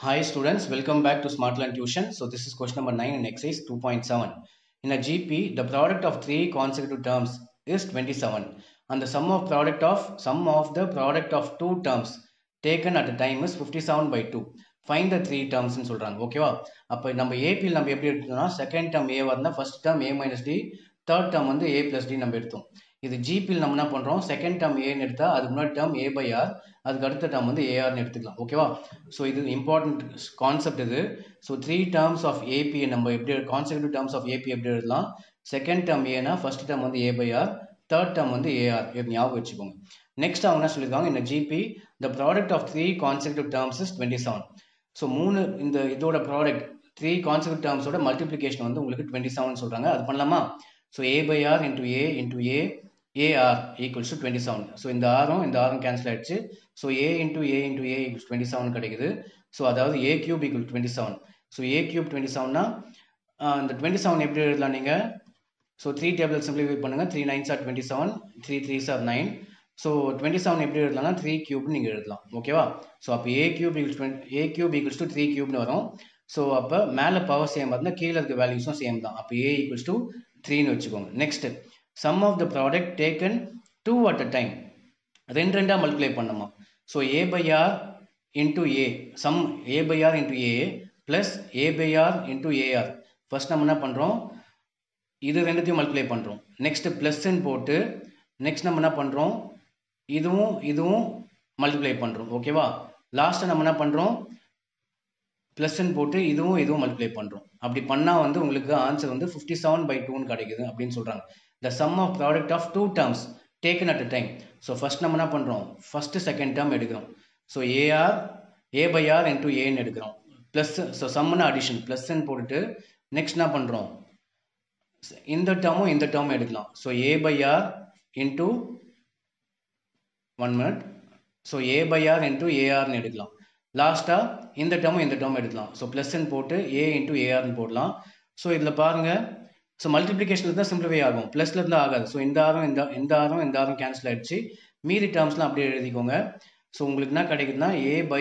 Hi students, welcome back to Smartland Tuition. So this is question number 9 in exercise 2.7. In a GP, the product of three consecutive terms is 27 and the sum of product of sum of the product of two terms taken at a time is 57 by 2. Find the three terms னு சொல்றாங்க ஓகேவா அப்போ நம்ம ஏபியில் நம்ம எப்படி எடுத்தோம்னா second term a இருந்தால் first term a minus d third term வந்து ஏ பிளஸ் டி நம்ம எடுத்தோம் இது ஜிபியில் நம்ம என்ன பண்ணுறோம் செகண்ட் டேர்ம் ஏன்னு எடுத்தால் அதுக்கு முன்னாடி டேர்ம் ஏ பை ஆர் அதுக்கு அடுத்த டேர்ம் வந்து ஏஆர்னு எடுத்துக்கலாம் ஓகேவா ஸோ இது இம்பார்ட்டன்ட் கான்செப்ட் இது so three terms of AP நம்ம எப்படி கான்செப்டிவ் டேர்ம்ஸ் ஆஃப் ஏபி எப்படி எழுதலாம் செகண்ட் டேர்ம் ஏனா ஃபர்ஸ்ட் டேர்ம் வந்து a by R third term வந்து ஏஆர் இது ஞாபகம் வச்சுக்கோங்க நெக்ஸ்ட் அவங்க என்ன சொல்லியிருக்காங்க இந்த GP the product of three consecutive terms is twenty seven so மூணு இந்த இதோட ப்ராடக்ட் த்ரீ கான்செப்ட் டேர்ம்ஸோட மல்டிப்ளிகேஷன் வந்து உங்களுக்கு டுவெண்ட்டி செவன் சொல்கிறாங்க அது பண்ணலாமா so a by r into a into a a r equals to twenty seven so இந்த ஆரும் இந்த ஆரும் கேன்சல் ஆயிடுச்சு so a into a into a equals twenty seven கிடைக்குது ஸோ அதாவது a cube equal twenty seven so a cube twenty செவன்னா இந்த twenty seven எப்படி எழுதலாம் நீங்கள் ஸோ த்ரீ டேபிள் சிம்பிளிஃபை பண்ணுங்கள் three nines are twenty seven three three sir nine so twenty seven எப்படி எழுதலாம்னா த்ரீ கியூப்னு நீங்கள் எழுதலாம் ஓகேவா ஸோ அப்போ a cube equals twenty a cube equals to three கியூப்னு வரும் ஸோ அப்போ மேலே பவர் சேம் இருந்தால் கீழே இருக்க வேல்யூஸும் சேம் தான் அப்போ ஏ ஈக்குவல்ஸ் டு த்ரீன்னு வச்சுக்கோங்க next sum of the product taken two at a time ரெண்டு ரெண்டாக மல்டிப்ளை பண்ணணுமா so a by r into a sum a by r into a plus a by r into a r first நம்ம என்ன பண்ணுறோம் இது ரெண்டுத்தையும் மல்டிப்ளை பண்ணுறோம் next ப்ளஸ்ன்னு போட்டு நெக்ஸ்ட் நம்ம என்ன பண்ணுறோம் இதுவும் இதுவும் மல்டிப்ளை பண்ணுறோம் ஓகேவா லாஸ்ட்டு நம்ம என்ன பண்ணுறோம் ப்ளஸ்ன்னு போட்டு இதுவும் இதுவும் மல்டிப்ளை பண்ணுறோம் அப்படி பண்ணால் வந்து உங்களுக்கு ஆன்சர் வந்து ஃபிஃப்டி செவன் பை டூன்னு கிடைக்குது அப்படின்னு சொல்கிறாங்க the sum of product of two terms taken at a time so first நம்ம என்ன பண்ணுறோம் ஃபஸ்ட்டு செகண்ட் டேர்ம் எடுக்கிறோம் so a r a by r into ஏன்னு எடுக்கிறோம் ப்ளஸ் ஸோ சம்முன்னு அடிஷன் ப்ளஸ்ன்னு போட்டுட்டு நெக்ஸ்ட் என்ன பண்ணுறோம் இந்த டேர்மும் இந்த டேர்மும் எடுக்கலாம் so a by r into one minute so a by r into ஏஆர்னு எடுக்கலாம் லாஸ்ட்டாக இந்த டேர்மும் இந்த டேர்மும் எடுக்கலாம் ஸோ ப்ளஸ்ன்னு போட்டு ஏ இன்டூ ஏஆர்னு போடலாம் ஸோ இதில் பாருங்கள் ஸோ மல்டிப்ளிகேஷனில் தான் சிம்பிளிஃபை ஆகும் ப்ளஸில் இருந்தால் ஆகாது ஸோ இந்த ஆரும் இந்த இந்த ஆரும் இந்த ஆரும் கேன்சல் ஆகிடுச்சு மீதி டேர்ம்ஸ்லாம் அப்படியே எழுதிக்கோங்க ஸோ உங்களுக்கு என்ன கிடைக்குதுன்னா ஏ பை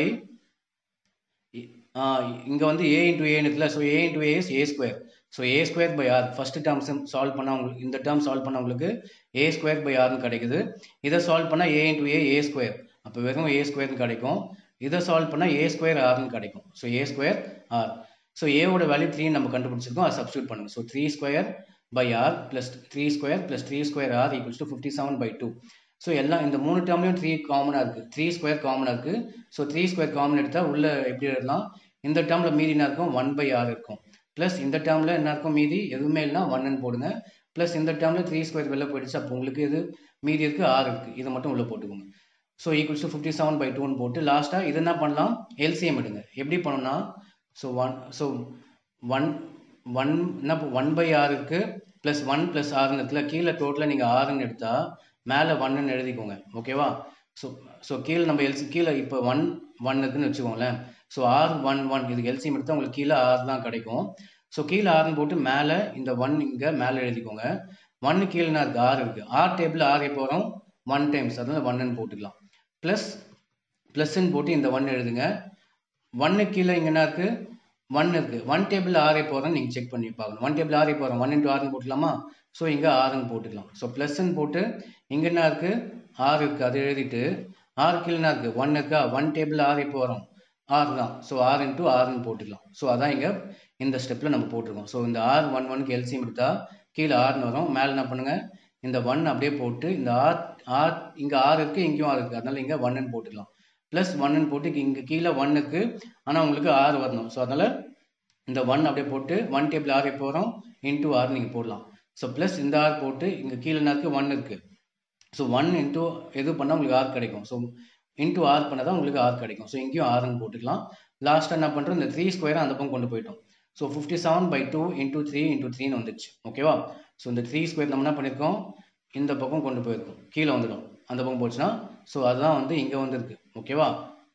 இங்கே வந்து ஏ இன்டூ ஏன்னு இருக்குல்ல so a into a is a square so a square by r first terms solve பண்ணால் உங்களுக்கு இந்த டேர்ம் சால்வ் பண்ணால் உங்களுக்கு ஏ ஸ்கொயர் பை ஆர்னு கிடைக்குது இதை சால்வ் பண்ணால் ஏ இன்டூ ஏ ஏ ஸ்கொயர் அப்போ வெறும் ஏ ஸ்கொயர்னு கிடைக்கும் இதை சால்வ் பண்ணால் ஏ ஸ்கொயர் ஆர்னு கிடைக்கும் so a square r so ஏவோட வேல்யூ த்ரீ நம்ம கண்டுபிடிச்சிருக்கோம் அதை சப்ஸ்டியூட் பண்ணுங்க so three square by r plus three square plus three square r equals to fifty seven by two so எல்லாம் இந்த மூணு டேர்ம்லையும் த்ரீ காமனாக இருக்குது த்ரீ ஸ்கொயர் காமனாக இருக்குது ஸோ த்ரீ ஸ்கொயர் காமன் எடுத்தால் உள்ள எப்படி எழுதலாம் இந்த டேர்மில் மீதி என்ன இருக்கும் ஒன் பை ஆர் இருக்கும் ப்ளஸ் இந்த டேர்மில் என்ன இருக்கும் மீதி எதுவுமே இல்லைனா ஒன்னு போடுங்க ப்ளஸ் இந்த டேர்மில் த்ரீ ஸ்கொயர் வெளில போயிடுச்சு அப்போ உங்களுக்கு இது மீதி இருக்குது ஆறு இருக்குது இதை மட்டும் உள்ளே போட்டுக்கோங்க so equals to fifty seven by டூன்னு போட்டு லாஸ்ட்டாக இது என்ன பண்ணலாம் எல்சிஎம் எடுங்க எப்படி பண்ணணும்னா so one so one one என்ன ஒன் பை ஆர் இருக்குது ப்ளஸ் ஒன் ப்ளஸ் ஆறுன்னு இருக்குல்ல கீழே டோட்டலாக நீங்கள் ஆறுன்னு எடுத்தால் மேலே ஒன்னுன்னு எழுதிக்கோங்க ஓகேவா ஸோ ஸோ கீழே நம்ம எல்சி கீழே இப்போ ஒன் ஒன் இருக்குன்னு வச்சுக்கோங்களேன் ஸோ ஆர் ஒன் ஒன் இதுக்கு எல்சிஎம் எடுத்தால் உங்களுக்கு கீழே ஆறு தான் கிடைக்கும் ஸோ கீழே ஆறுன்னு போட்டு மேலே இந்த ஒன் இங்கே மேலே எழுதிக்கோங்க ஒன்று கீழே இருக்குது ஆறு இருக்குது ஆர் டேபிள் ஆர் எப்போ வரும் ஒன் டைம்ஸ் அதனால் ஒன்னுன்னு போட்டுக்கலாம் ப்ளஸ் ப்ளஸ்ன்னு போட்டு இந்த ஒன் எழுதுங்க ஒன்று கீழே இங்கே என்ன இருக்குது ஒன் இருக்குது ஒன் டேபிள் ஆறே போகிறோம் நீங்கள் செக் பண்ணி பார்க்கணும் ஒன் டேபிள் ஆறே போகிறோம் ஒன் இன்ட்டு ஆறுன்னு போட்டுக்கலாமா ஸோ இங்கே ஆறுன்னு போட்டுக்கலாம் ஸோ ப்ளஸ்ன்னு போட்டு இங்கே என்ன இருக்குது ஆறு இருக்குது அதை எழுதிட்டு ஆறு கீழே என்ன இருக்குது ஒன் இருக்கா ஒன் டேபிள் ஆறே போகிறோம் ஆறு தான் ஸோ ஆறு இன்ட்டு ஆறுன்னு போட்டுக்கலாம் ஸோ அதான் இங்கே இந்த ஸ்டெப்பில் நம்ம போட்டிருக்கோம் ஸோ இந்த ஆறு ஒன் ஒனுக்கு எல்சியம் எடுத்தால் கீழே ஆறுன்னு வரும் மேலே என்ன பண்ணுங்கள் இந்த ஒன் அப்படியே போட்டு இந்த ஆர் ஆர் இங்கே ஆறு இருக்குது இங்கேயும் ஆறு இருக்குது அதனால் இங்கே ஒன்னு போட்டுக்கலாம் ப்ளஸ் ஒன்னு போட்டு இங்கே கீழே ஒன் இருக்குது ஆனால் உங்களுக்கு ஆறு வரணும் ஸோ அதனால் இந்த ஒன் அப்படியே போட்டு ஒன் டேபிள் ஆறு எப்போ வரும் இன்டூ ஆறு நீங்கள் போடலாம் ஸோ ப்ளஸ் இந்த ஆறு போட்டு இங்கே கீழே என்ன இருக்குது ஒன் இருக்குது ஸோ ஒன் இன்டூ எது பண்ணால் உங்களுக்கு ஆறு கிடைக்கும் ஸோ இன்டூ ஆர் பண்ணால் தான் உங்களுக்கு ஆர் கிடைக்கும் ஸோ இங்கேயும் ஆறுன்னு போட்டுக்கலாம் லாஸ்ட்டாக என்ன பண்ணுறோம் இந்த த்ரீ ஸ்கொயரை அந்த பக்கம் கொண்டு போயிட்டோம் so fifty seven by two into three into த்ரீன்னு வந்துச்சு ஓகேவா ஸோ இந்த த்ரீ ஸ்கொயர் நம்ம என்ன பண்ணியிருக்கோம் இந்த பக்கம் கொண்டு போயிருக்கோம் கீழே வந்துடும் அந்த பக்கம் போச்சுன்னா ஸோ அதுதான் வந்து இங்கே வந்துருக்கு ஓகேவா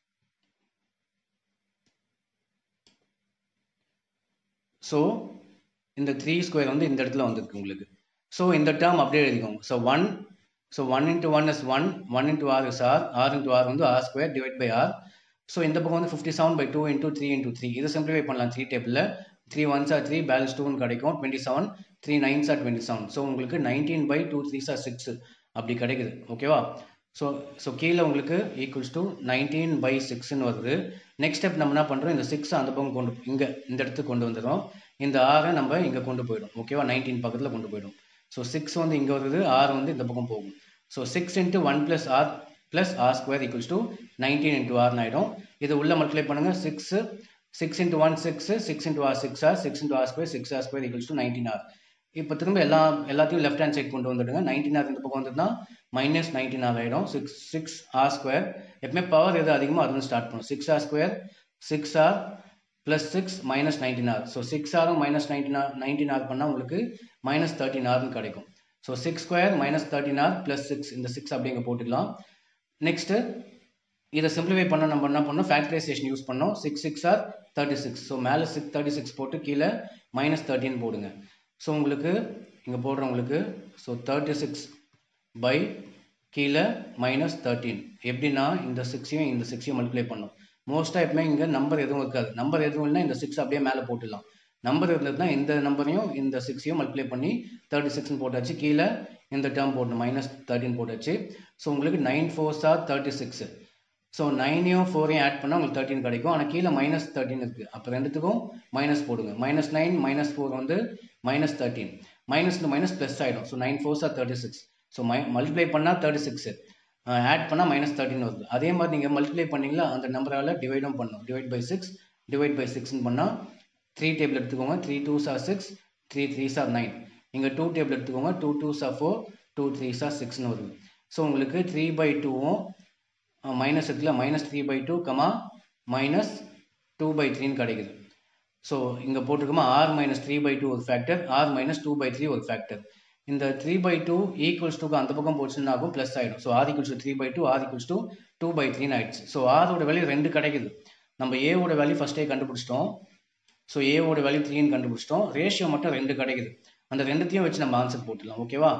ஸோ இந்த த்ரீ ஸ்கொயர் வந்து இந்த இடத்துல வந்திருக்கு உங்களுக்கு ஸோ இந்த டேர்ம் அப்படியே எழுதிக்கோங்க so one so one into one is one one into r is r r into r வந்து r square divide by r so இந்த பக்கம் வந்து fifty seven by two into three into three இது simplify பண்ணலாம் three டேபிளில் three ones are three balance டூன்னு கிடைக்கும் twenty seven three nines are twenty seven so உங்களுக்கு nineteen by two threes are six அப்படி கிடைக்குது ஓகேவா ஸோ ஸோ கீழே உங்களுக்கு ஈக்குவல்ஸ் டு நைன்டீன் பை சிக்ஸ்னு வருது நெக்ஸ்ட் ஸ்டெப் நம்ம என்ன பண்ணுறோம் இந்த சிக்ஸ் அந்த பக்கம் கொண்டு இங்கே இந்த இடத்துக்கு கொண்டு வந்துடும் இந்த ஆறை நம்ம இங்கே கொண்டு போயிடும் ஓகேவா நைன்டீன் பக்கத்தில் கொண்டு போயிடும் ஸோ சிக்ஸ் வந்து இங்கே வருது ஆறு வந்து இந்த பக்கம் போகும் so six into one plus r plus r square equals to nineteen into ஆர்னு ஆகிடும் இது உள்ளே மல்டிப்ளை பண்ணுங்கள் six six into one six six into r six r six into r square six r square equals to nineteen r இப்போ திரும்ப எல்லா எல்லாத்தையும் left hand side கொண்டு வந்துடுங்க நைன்டீன் ஆர் இந்த பக்கம் வந்துட்டுனா மைனஸ் நைன்டீன் ஆர் ஆகிடும் சிக்ஸ் சிக்ஸ் ஆர் ஸ்கொயர் எப்பவுமே பவர் எது அதிகமோ அது வந்து ஸ்டார்ட் பண்ணும் six r square six r plus six minus nineteen r so six ஆரும் minus nineteen r nineteen r பண்ணால் உங்களுக்கு மைனஸ் தேர்ட்டின் ஆர்னு கிடைக்கும் so six square minus thirteen r plus six இந்த சிக்ஸ் அப்படிங்க போட்டுக்கலாம் நெக்ஸ்ட்டு இதை சிம்பிளிஃபை பண்ண நம்ம என்ன பண்ணோம் ஃபேக்டரைசேஷன் யூஸ் பண்ணோம் six six R thirty six so மேலே சிக்ஸ் தேர்ட்டி சிக்ஸ் போட்டு கீழே மைனஸ் தேர்ட்டின் போடுங்க ஸோ உங்களுக்கு இங்கே போடுறவங்களுக்கு ஸோ தேர்ட்டி சிக்ஸ் பை கீழே மைனஸ் தேர்ட்டீன் எப்படின்னா இந்த சிக்ஸையும் இந்த சிக்ஸையும் மல்டிப்ளை பண்ணும் மோஸ்ட்டாக எப்பவுமே இங்கே நம்பர் எதுவும் இருக்காது நம்பர் எதுவும் இல்லை இந்த சிக்ஸ் அப்படியே மேலே போட்டுடலாம் நம்பர் இருந்ததுன்னா இந்த நம்பரையும் இந்த சிக்ஸையும் மல்டிப்ளை பண்ணி தேர்ட்டி சிக்ஸ்னு போட்டாச்சு கீழே இந்த டேர்ம் போட்டு மைனஸ் தேர்ட்டின் போட்டாச்சு ஸோ உங்களுக்கு nine fours are thirty six so நைனையும் ஃபோரையும் ஆட் பண்ணால் உங்களுக்கு தேர்ட்டின் கிடைக்கும் ஆனால் கீழே மைனஸ் தேர்ட்டின் இருக்குது அப்போ ரெண்டுத்துக்கும் மைனஸ் போடுங்க மைனஸ் நைன் மைனஸ் ஃபோர் வந்து minus thirteen minus minus plus ஆகிடும் so nine fours are thirty six so my multiply பண்ணால் தேர்ட்டி சிக்ஸ் ஆட் பண்ணால் மைனஸ் தேர்ட்டின் வருது அதே மாதிரி நீங்கள் மல்டிப்ளை பண்ணீங்களா அந்த நம்பரால் டிவைடும் பண்ணணும் divide by six divide by சிக்ஸ்னு பண்ணால் த்ரீ டேபிள் எடுத்துக்கோங்க three twos are six three threes are nine இங்கே டூ டேபிள் எடுத்துக்கோங்க two twos are four two threes are சிக்ஸ்னு வருது ஸோ உங்களுக்கு த்ரீ பை டூவும் மைனஸ் இருக்குல்ல minus three by two comma minus two by த்ரீன்னு கிடைக்குது ஸோ இங்கே போட்டிருக்கோமா r minus three by two ஒரு factor r minus two by three ஒரு ஃபேக்டர் இந்த த்ரீ பை டூ ஈக்குவல்ஸ் டூக்கு அந்த பக்கம் போச்சுன்னா ஆகும் ப்ளஸ் ஆகிடும் so r equals three by two r equals two two by த்ரீன்னு ஆயிடுச்சு ஸோ ஆரோட வேல்யூ ரெண்டு கிடைக்குது நம்ம ஏவோட வேல்யூ ஃபஸ்ட்டே கண்டுபிடிச்சிட்டோம் ஸோ ஏவோட வேல்யூ த்ரீன்னு கண்டுபிடிச்சிட்டோம் ரேஷியோ மட்டும் ரெண்டு கிடைக்குது அந்த ரெண்டுத்தையும் வச்சு நம்ம ஆன்சர் போட்டுடலாம் ஓகேவா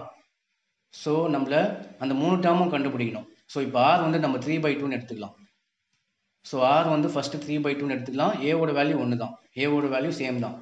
ஸோ நம்மள அந்த மூணு டேர்மும் கண்டுபிடிக்கணும் ஸோ இப்போ ஆர் வந்து நம்ம த்ரீ பை டூன்னு எடுத்துக்கலாம் ஸோ ஆர் வந்து ஃபஸ்ட்டு த்ரீ பை டூன்னு எடுத்துக்கலாம் ஏவோட வேல்யூ ஒன்று தான் ஏவோட வேல்யூ சேம் தான்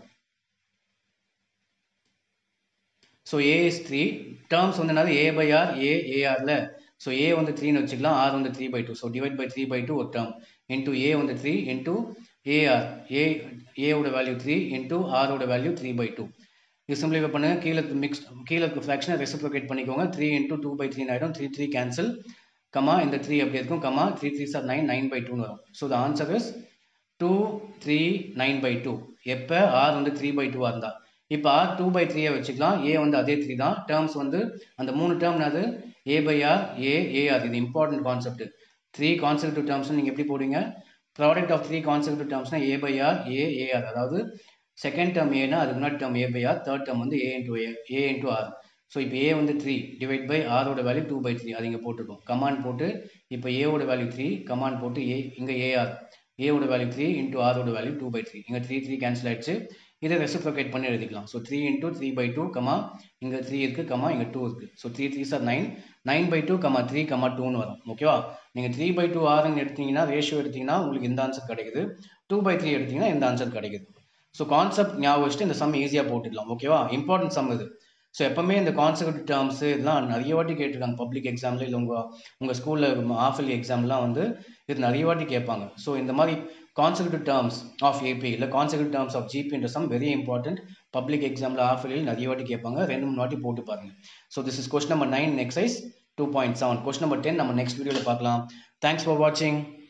so a is three terms வந்து என்னது ஏ பை ஆர் ஏ ஏஆரில் ஸோ ஏ வந்து த்ரீன்னு வச்சுக்கலாம் ஆர் வந்து three by two so divide by three by two ஒரு டேர்ம் இன்டூ ஏ வந்து த்ரீ இன்டூ ஏஆர் ஏ ஏவோட வேல்யூ த்ரீ இன்டூ ஆரோட வேல்யூ த்ரீ பை டூ இது சிம்பிளிஃபை பண்ணுங்கள் கீழே மிக்ஸ் கீழே ஃப்ராக்ஷனை ரெசிப்ரோகேட் பண்ணிக்கோங்க three into two by three ஆகிடும் த்ரீ த்ரீ கேன்சல் கமா இந்த த்ரீ அப்படி இருக்கும் comma three three sir nine nine by டூன்னு வரும் so the answer is two three nine by two எப்போ ஆர் வந்து த்ரீ பை டூவாக இருந்தால் இப்போ ஆர் டூ பை த்ரீயை வச்சுக்கலாம் ஏ வந்து அதே த்ரீ தான் டேர்ம்ஸ் வந்து அந்த மூணு டேர்ம் அது A by R A AR இது important concept three consecutive terms நீங்கள் எப்படி போடுவீங்க ப்ராடக்ட் ஆஃப் த்ரீ கான்செப்டிவ் டேர்ம்ஸ்னா A by R A AR அதாவது செகண்ட் டேர்ம் ஏனா அதுக்கு முன்னாடி term A by R third term வந்து A into A A into R so இப்போ ஏ வந்து த்ரீ டிவைட் பை ஆரோட வேல்யூ டூ பை த்ரீ அது இங்கே போட்டிருக்கோம் கமாண்ட் போட்டு இப்போ ஏவோட வேல்யூ த்ரீ கமாண்ட் போட்டு ஏ இங்கே ஏஆர் ஏவோட வேல்யூ த்ரீ இன்டூ ஆரோட வேல்யூ டூ பை த்ரீ இங்கே த்ரீ த்ரீ கேன்சல் ஆயிடுச்சு இதை ரெசிப்ரோகேட் பண்ணி எழுதிக்கலாம் so three into three by two comma இங்கே த்ரீ இருக்குது கமா இங்கே டூ இருக்குது so three three sir nine nine by two comma three comma டூன்னு வரும் ஓகேவா நீங்கள் த்ரீ பை டூ ஆறுன்னு எடுத்தீங்கன்னா ரேஷியோ எடுத்தீங்கன்னா உங்களுக்கு இந்த ஆன்சர் கிடைக்குது டூ பை த்ரீ எடுத்தீங்கன்னா இந்த ஆன்சர் கிடைக்குது ஸோ கான்செப்ட் ஞாபகம் வச்சுட்டு இந்த சம் ஈஸியாக போட்டுடலாம் ஓகேவா இம்பார்ட்டன்ட் சம் இது ஸோ எப்பவுமே இந்த கான்செப்ட் டேர்ம்ஸ் இதெல்லாம் நிறைய வாட்டி கேட்டிருக்காங்க பப்ளிக் எக்ஸாமில் இல்லை உங்கள் உங்கள் ஸ்கூலில் ஆஃபலி எக்ஸாம்லாம் வந்து இது நிறைய வாட்டி கேட்பாங்க ஸோ இந்த மாதிரி கான்செப்ட் டேர்ம்ஸ் ஆஃப் ஏபி இல்லை கான்செப்ட் டேர்ம்ஸ் ஆஃப் ஜிபின்ற சம் வெரி இம்பார்ட்டன்ட் பப்ளிக் எக்ஸாமில் ஆஃபலியில் நிறைய வாட்டி கேட்பாங்க ரெண்டு மூணு வாட்டி போட்டு பாருங்க so this is question number nine exercise two point seven question number ten நம்ம நெக்ஸ்ட் வீடியோவில் பார்க்கலாம் தேங்க்ஸ் ஃபார் வாட்சிங்